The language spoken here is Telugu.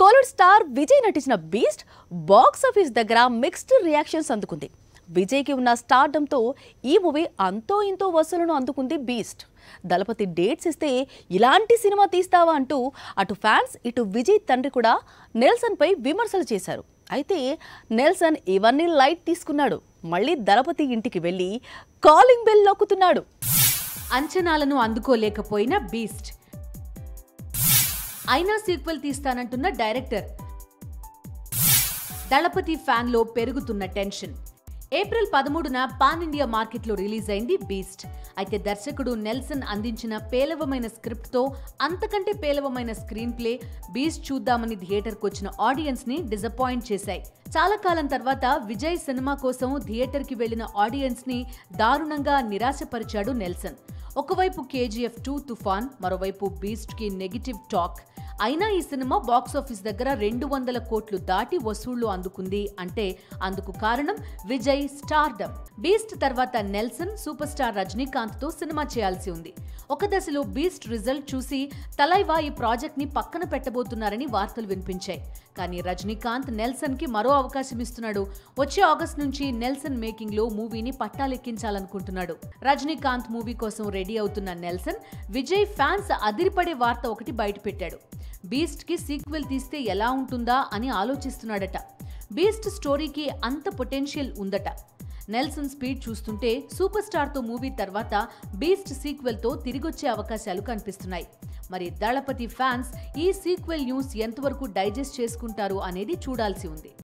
కోలివుడ్ స్టార్ విజయ్ నటించిన బీస్ట్ బాక్స్ ఆఫీస్ దగ్గర మిక్స్డ్ రియాక్షన్స్ అందుకుంది విజయ్కి ఉన్న స్టార్డంతో ఈ మూవీ అంతో ఇంతో వసూలను అందుకుంది బీస్ట్ దళపతి డేట్స్ ఇస్తే ఇలాంటి సినిమా తీస్తావా అంటూ అటు ఫ్యాన్స్ ఇటు విజయ్ తండ్రి కూడా నెల్సన్పై విమర్శలు చేశారు అయితే నెల్సన్ ఇవన్నీ లైట్ తీసుకున్నాడు మళ్ళీ దళపతి ఇంటికి వెళ్ళి కాలింగ్ బెల్ నొక్కుతున్నాడు అంచనాలను అందుకోలేకపోయిన బీస్ట్ అయినా సీక్వెల్ తీస్తానంటున్న డైరెక్టర్ దళపతి ఫ్యాన్లో పెరుగుతున్న టెన్షన్ ఏప్రిల్ పదమూడున పాన్ ఇండియా మార్కెట్లో రిలీజ్ అయింది బీస్ట్ అయితే దర్శకుడు నెల్సన్ అందించిన పేలవమైన స్క్రిప్ట్తో అంతకంటే పేలవమైన స్క్రీన్ ప్లే బీస్ట్ చూద్దామని థియేటర్కి వచ్చిన ఆడియన్స్ ని డిసప్పాయింట్ చేశాయి చాలా కాలం తర్వాత విజయ్ సినిమా కోసం థియేటర్కి వెళ్లిన ఆడియన్స్ ని దారుణంగా నిరాశపరిచాడు నెల్సన్ ఒకవైపు కేజీఎఫ్ టూ తుఫాన్ మరోవైపు బీస్ట్ కి నెగిటివ్ టాక్ అయినా ఈ సినిమా బాక్స్ ఆఫీస్ దగ్గర రెండు వందల కోట్లు దాటి వసూళ్లు అందుకుంది అంటే అందుకు కారణం విజయ్ స్టార్డమ్ బీస్ట్ తర్వాత నెల్సన్ సూపర్ స్టార్ రజనీకాంత్ తో సినిమా చేయాల్సి ఉంది ఒక దశలో బీస్ట్ రిజల్ట్ చూసి తలైవా ఈ ప్రాజెక్ట్ ని పక్కన పెట్టబోతున్నారని వార్తలు వినిపించాయి కానీ రజనీకాంత్ నెల్సన్ కి మరో అవకాశం ఇస్తున్నాడు వచ్చే ఆగస్ట్ నుంచి నెల్సన్ మేకింగ్ లో మూవీని పట్టాలెక్కించాలనుకుంటున్నాడు రజనీకాంత్ మూవీ కోసం రెడీ అవుతున్న నెల్సన్ విజయ్ ఫ్యాన్స్ అదిరిపడే వార్త ఒకటి బయటపెట్టాడు బీస్ట్ కి సీక్వెల్ తీస్తే ఎలా ఉంటుందా అని ఆలోచిస్తున్నాడట బీస్ట్ స్టోరీకి అంత పొటెన్షియల్ ఉందట నెల్సన్ స్పీడ్ చూస్తుంటే సూపర్ స్టార్తో మూవీ తర్వాత బీస్ట్ సీక్వెల్తో తిరిగొచ్చే అవకాశాలు కనిపిస్తున్నాయి మరి దళపతి ఫ్యాన్స్ ఈ సీక్వెల్ న్యూస్ ఎంతవరకు డైజెస్ట్ చేసుకుంటారు అనేది చూడాల్సి ఉంది